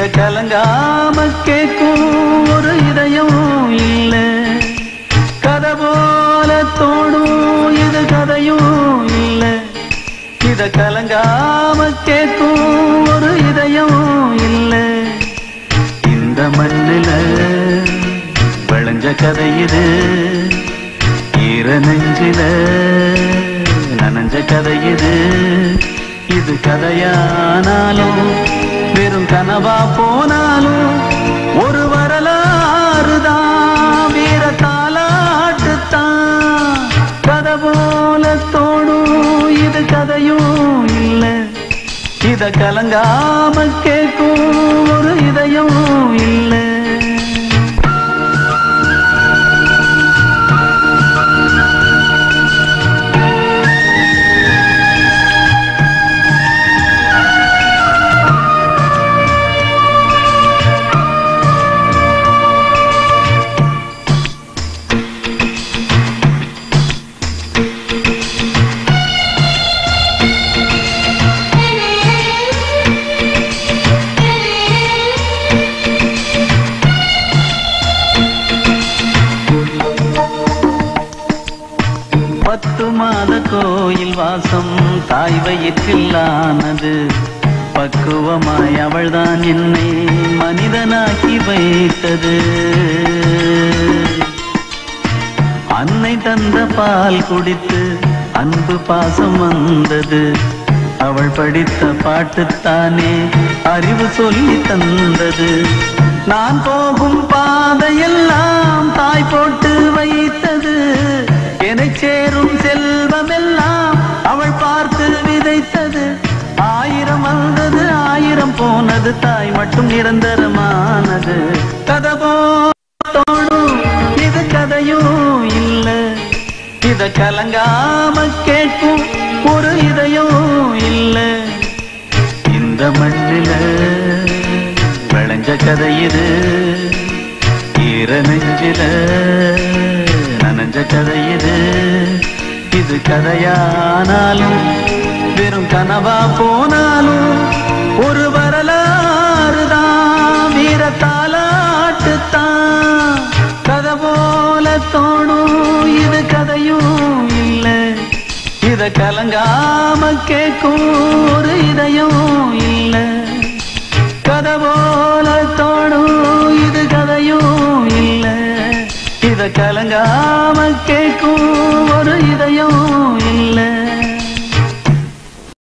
இத கலங்காம கேட்கும் ஒரு இதயம் இல்ல கதை போல தோணும் இது கதையும் இல்ல இத கலங்காம கேட்கும் ஒரு இதயம் இல்ல இந்த மண்ணில விளைஞ்ச கதை இது ஈர நெஞ்சில நனைஞ்ச கதை இது இது கதையானாலும் வெறும் கனவா போனாலும் ஒரு வரலாறு தான் வீர தாலாட்டுத்தான் கதை போல தோணும் இது கதையும் இல்ல இத கலங்காம கேட்கும் ஒரு இதயம் இல்ல பத்து மாத கோயில் வாசம் தாய் வயிற்றில்லானது பக்குவமாய் அவள்தான் என்னை மனிதனாக்கி வைத்தது அன்னை தந்த பால் குடித்து அன்பு பாசம் வந்தது அவள் படித்த பாட்டுத்தானே அறிவு சொல்லி தந்தது நான் போகும் பாதையெல்லாம் தாய் போட்டு வைத்தது என்னை சேரும் செல்வமெல்லாம் அவள் பார்த்து விதைத்தது ஆயிரம் வந்தது ஆயிரம் போனது தாய் மட்டும் நிரந்தரமானது கதை தோணும் இது கதையும் இல்ல இத கலங்காம கேட்கும் ஒரு இதயம் இல்ல இந்த மண்ணில விளைஞ்ச கதை இது ஈர நெஞ்சில நனைஞ்ச கதை இது இது கதையானாலும் வெறும் கனவா போனாலும் ஒரு வரலாறு தான் வீர தாலாட்டுத்தான் கதை போல தோணும் இது கதையும் இல்ல இத கலங்காம கேட்கும் ஒரு இதயம் இல்ல கதை போல தோணும் இது கதையும் இல்ல இத கலங்காம கேட்கும் ஒரு இதயம் இல்ல